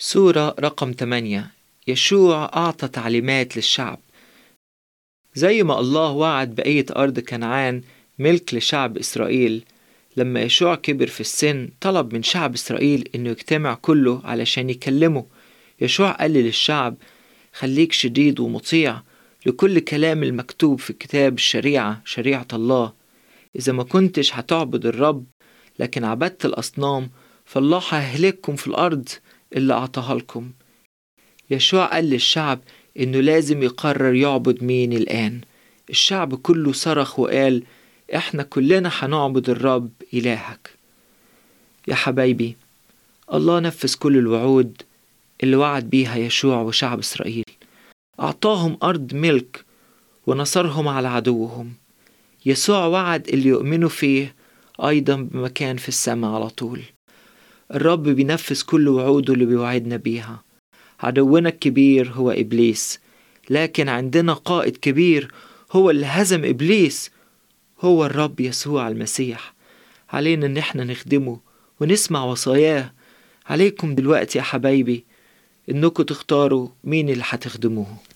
سورة رقم 8 يشوع أعطى تعليمات للشعب زي ما الله وعد بقية أرض كنعان ملك لشعب إسرائيل لما يشوع كبر في السن طلب من شعب إسرائيل إنه يجتمع كله علشان يكلمه يشوع قال للشعب خليك شديد ومطيع لكل كلام المكتوب في كتاب الشريعة شريعة الله إذا ما كنتش هتعبد الرب لكن عبدت الأصنام فالله هيهلككم في الأرض اللي أعطاها لكم يشوع قال للشعب إنه لازم يقرر يعبد مين الآن الشعب كله صرخ وقال إحنا كلنا هنعبد الرب إلهك يا حبايبي الله نفذ كل الوعود اللي وعد بيها يشوع وشعب إسرائيل أعطاهم أرض ملك ونصرهم على عدوهم يسوع وعد اللي يؤمنوا فيه أيضا بمكان في السماء على طول الرب بينفذ كل وعوده اللي بيوعدنا بيها عدونا الكبير هو إبليس لكن عندنا قائد كبير هو اللي هزم إبليس هو الرب يسوع المسيح علينا إن احنا نخدمه ونسمع وصاياه عليكم دلوقتي يا حبايبي إنكم تختاروا مين اللي هتخدموه